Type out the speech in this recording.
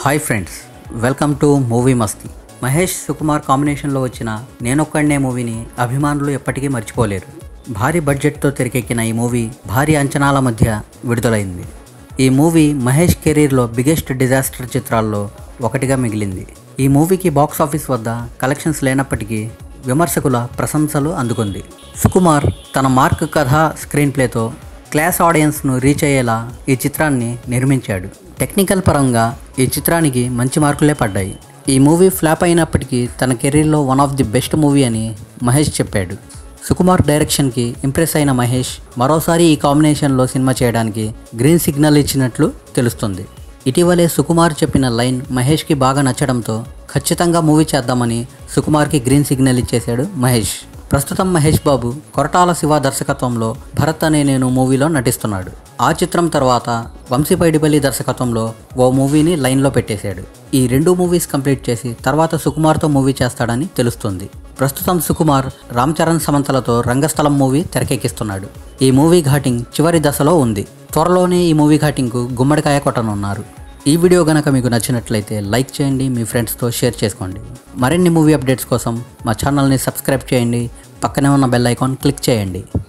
hi friends welcome to movie Masti Mahesh Sukumar కాంబినేషన్లో వచ్చిన నేనొక్కడనే మూవీని అభిమానులు ఎప్పటికీ మర్చిపోలేరు భారీ బడ్జెట్తో తెరకెక్కిన ఈ మూవీ భారీ అంచనాల మధ్య విడుదలైంది ఈ మూవీ మహేష్ కెరీర్లో బిగ్గెస్ట్ డిజాస్టర్ చిత్రాల్లో ఒకటిగా మిగిలింది ఈ మూవీకి బాక్స్ ఆఫీస్ వద్ద కలెక్షన్స్ లేనప్పటికీ విమర్శకుల ప్రశంసలు అందుకుంది సుకుమార్ తన మార్క్ కథ స్క్రీన్ ప్లేతో క్లాస్ ఆడియన్స్ను రీచ్ అయ్యేలా ఈ చిత్రాన్ని నిర్మించాడు టెక్నికల్ పరంగా ఈ చిత్రానికి మంచి మార్కులే పడ్డాయి ఈ మూవీ ఫ్లాప్ అయినప్పటికీ తన కెరీర్లో one of the best movie అని మహేష్ చెప్పాడు సుకుమార్ డైరెక్షన్కి ఇంప్రెస్ అయిన మహేష్ మరోసారి ఈ కాంబినేషన్లో సినిమా చేయడానికి గ్రీన్ సిగ్నల్ ఇచ్చినట్లు తెలుస్తుంది ఇటీవలే సుకుమార్ చెప్పిన లైన్ మహేష్కి బాగా నచ్చడంతో ఖచ్చితంగా మూవీ చేద్దామని సుకుమార్కి గ్రీన్ సిగ్నల్ ఇచ్చేశాడు మహేష్ ప్రస్తుతం మహేష్ బాబు కొరటాల శివ దర్శకత్వంలో భరత్ అనే నేను మూవీలో నటిస్తున్నాడు ఆ చిత్రం తర్వాత వంశీపైడిపల్లి దర్శకత్వంలో ఓ మూవీని లైన్లో పెట్టేశాడు ఈ రెండు మూవీస్ కంప్లీట్ చేసి తర్వాత సుకుమార్తో మూవీ చేస్తాడని తెలుస్తుంది ప్రస్తుతం సుకుమార్ రామ్ చరణ్ సమంతలతో రంగస్థలం మూవీ తెరకెక్కిస్తున్నాడు ఈ మూవీ ఘాటింగ్ చివరి దశలో ఉంది త్వరలోనే ఈ మూవీ ఘాటింగ్కు గుమ్మడికాయ కొట్టనున్నారు ఈ వీడియో గనక మీకు నచ్చినట్లయితే లైక్ చేయండి మీ ఫ్రెండ్స్తో షేర్ చేసుకోండి మరిన్ని మూవీ అప్డేట్స్ కోసం మా ఛానల్ని సబ్స్క్రైబ్ చేయండి పక్కనే ఉన్న బెల్ ఐకాన్ క్లిక్ చేయండి